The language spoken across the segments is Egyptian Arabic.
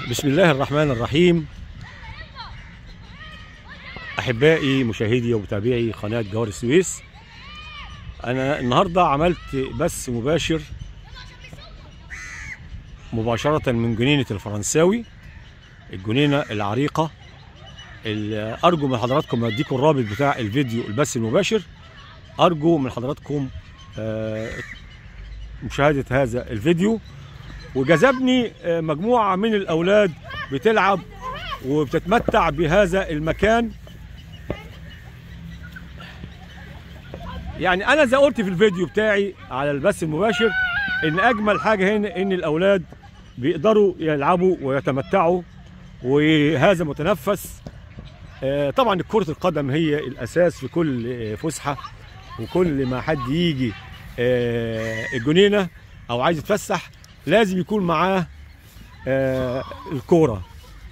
بسم الله الرحمن الرحيم احبائي مشاهدي ومتابعي قناه جوهر السويس انا النهارده عملت بث مباشر مباشره من جنينه الفرنساوي الجنينه العريقه اللي ارجو من حضراتكم اديكم الرابط بتاع الفيديو البث المباشر ارجو من حضراتكم آه، مشاهده هذا الفيديو وجذبني آه، مجموعه من الاولاد بتلعب وبتتمتع بهذا المكان يعني انا زي قلت في الفيديو بتاعي على البث المباشر ان اجمل حاجه هنا ان الاولاد بيقدروا يلعبوا ويتمتعوا وهذا متنفس آه، طبعا كرة القدم هي الأساس في كل آه، فسحة وكل ما حد يجي آه، الجنينة أو عايز يتفسح لازم يكون معاه آه، الكورة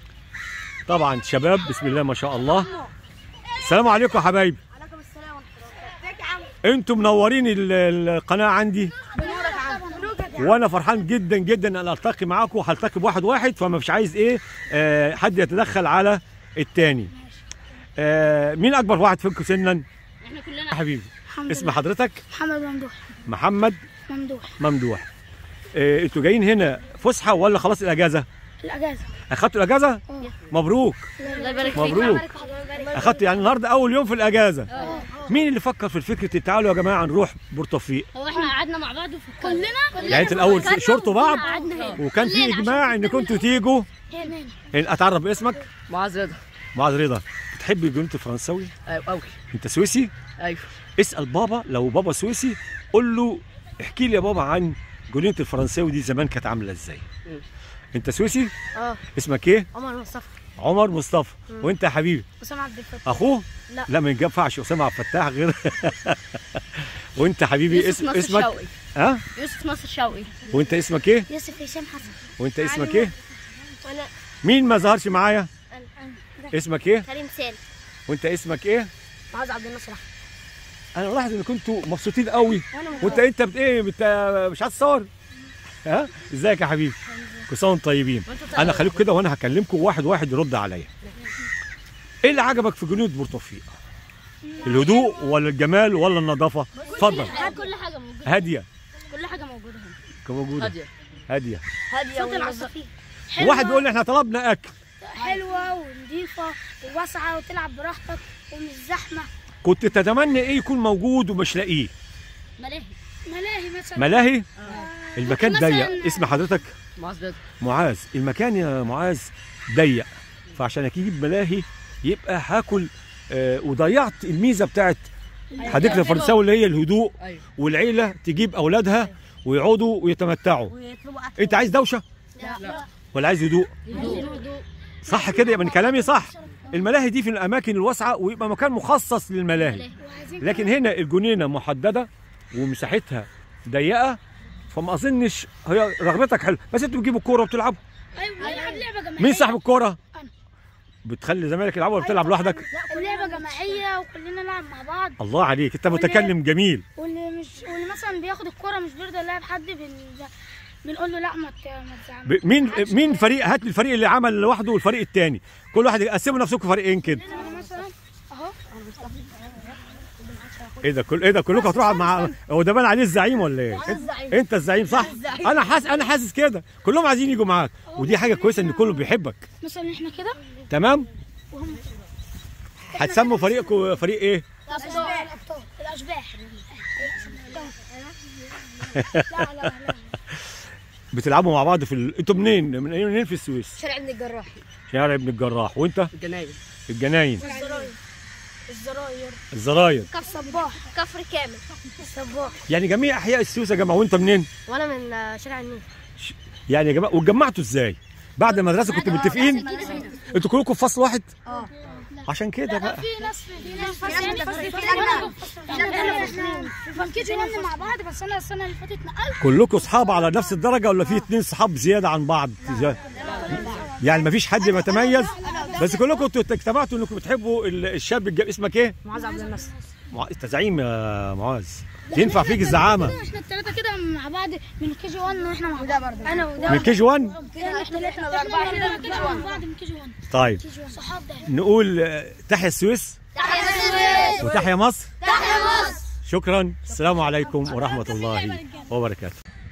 طبعا شباب بسم الله ما شاء الله السلام عليكم يا حبايبي عليكم السلام ورحمة الله ازيك يا عم انتم منورين ال- القناة عندي بنورك يا عم بنورك يا عم وانا فرحان جدا جدا ان التقي معاكم وهلتقي بواحد واحد فما مش عايز ايه آه حد يتدخل على التاني آه مين اكبر واحد فيكم سنا احنا كلنا يا حبيبي الحمد اسم لله. حضرتك محمد ممدوح محمد ممدوح ممدوح آه انتوا جايين هنا فسحه ولا خلاص الاجازه الأجازة اخدتوا الاجازه مبروك الله يبارك فيك مبروك. اخدتوا يعني النهارده اول يوم في الاجازه مين اللي فكر في الفكره تعالوا يا جماعه نروح بورتوفيق هو احنا قعدنا مع بعض وفكرنا كلنا يعني انت الاول شرطوا بعض قعدنا هنا وكان في اجماع ان كنتوا تيجوا هنا هنا اتعرف باسمك معاذ رضا معاذ رضا بتحب الجنود الفرنساوي ايوه قوي انت سويسي ايوه اسال بابا لو بابا سويسي قول له احكي لي يا بابا عن جنينه الفرنساوي دي زمان كانت عامله ازاي مم. انت سويسي اه اسمك ايه عمر مصطفى عمر مصطفى وانت يا حبيبي أسامة عبد الفتاح اخوه لا. لا ما ينفعش اسامه عبد الفتاح غير وانت حبيبي يوسف اسم ناصر اسمك شوقي ها يوسف ناصر شوقي وانت اسمك ايه يوسف هشام حسن وانت اسمك ايه وأنا مين ما ظهرش معايا اسمك ايه كريم سالم وانت اسمك ايه معاذ عبد الناصر أحمد. انا ملاحظ ان كنتوا مبسوطين قوي وأنا من وانت انت بت ايه بت... مش عايز تصور ها ازيك يا حبيبي كل سنه وانتم طيبين انا خليكم كده وانا هكلمكم واحد واحد يرد عليا ايه اللي عجبك في جنود بورتوفيق الهدوء ولا الجمال ولا النظافه اتفضل كل حاجه موجوده هاديه كل حاجه موجوده هنا كان موجوده هاديه هاديه هادية صوت العصافير واحد بيقول لي احنا طلبنا اكل حلوة ونظيفة وواسعة وتلعب براحتك ومش زحمة كنت تتمنى ايه يكون موجود ومش لاقيه ملاهي ملاهي مثلا ملاهي المكان مثلاً- ضيق اسم حضرتك معاذ رضا معاذ المكان يا معاذ ضيق فعشان اجيب ملاهي يبقى هاكل آه وضيعت الميزه بتاعت حديقه الفرنساوي اللي هي الهدوء ايوه والعيله تجيب اولادها ويقعدوا ويتمتعوا ويطلبوا أكل انت عايز دوشه لا ولا عايز هدوء صح كده يبقى من كلامي صح الملاهي دي في الاماكن الواسعه ويبقى مكان مخصص للملاهي وعايزين لكن هنا الجنينه محدده ومساحتها ضيقه فما اظنش هي رغبتك حلوه بس انتوا بتجيبوا الكوره وبتلعبوا أيوة بنلعب لعبة جماعية مين صاحب الكوره أنا. بتخلي زمايلك يلعبوا ولا بتلعب لوحدك لا اللعبة جماعية وكلنا نلعب مع بعض الله عليك انت متكلم جميل واللي مش واللي مثلا بياخد الكرة مش بيرضى يلعب حد بن... بنقول له لا ما ت- ما تزعلش ب- مين مين فريق هات لي الفريق اللي عمل لوحده والفريق الثاني كل واحد يقسموا نفسكم فريقين كده أنا مثلا اهو ايه ده كل ايه ده كلكم هتروحوا مع هو ده بان عليه الزعيم ولا ايه انت, انت الزعيم صح انا حاسس انا حاسس كده كلهم عايزين يجوا معاك ودي حاجه كويسه ان كله بيحبك مثلا احنا كده تمام وهم هتسموا فريقكم فريق ايه الاشباح الاشباح لا لا لا بتلعبوا مع بعض في ال... انتوا منين من منين في السويس شارع ابن الجراح شارع ابن الجراح وانت الجناين الجناين الزراير الزراير الزراير الصباح كفر كامل الصباح يعني جميع احياء السويس يا جماعه وانت منين وانا من شارع النيل يعني يا جماعه واتجمعتوا ازاي بعد المدرسه كنتوا متفقين انتوا كلكم في فصل واحد اه عشان كده بقى في ناس في ناس في ناس في فانكيتي نمنا مع بعض بس انا السنه اللي فاتت نقلت كلكم اصحاب على نفس الدرجه ولا في اتنين صحاب زياده عن بعض يعني مفيش حد بيتميز بس كلكم انتوا اجتمعتوا انكم بتحبوا ال- الشاب الجاب اسمك ايه؟ معاذ عبد الناصر مع... انت زعيم يا معاذ تنفع فيك الزعامه احنا الثلاثه كده مع بعض من كي جي 1 واحنا مع بعض انا وده من كي جي 1 كده احنا احنا الاربعه كده من كي جي 1 بعض من كي جي 1 طيب صحاب ده نقول آه، تحيا السويس وتحيا مصر شكرا السلام عليكم ورحمة الله وبركاته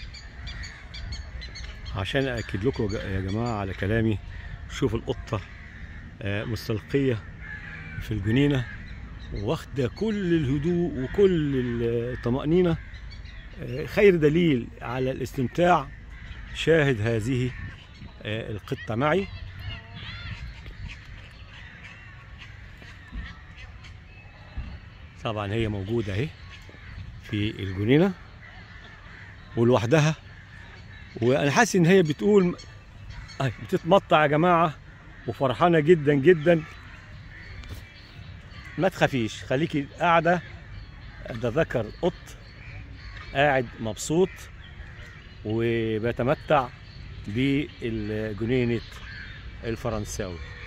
عشان أكد لكم يا ج- يا جماعة على كلامي شوف القطة آه، مستلقية في الجنينة واخدة كل الهدوء وكل الطمأنينة آه، خير دليل على الاستمتاع شاهد هذه آه، القطة معي طبعا هي موجودة اهي في الجنينة ولوحدها وانا حاسس ان هي بتقول اهي بتتمطع يا جماعة وفرحانة جدا جدا ما تخافيش خليكي قاعدة ده ذكر قط قاعد مبسوط وبيتمتع بالجنينة الفرنساوي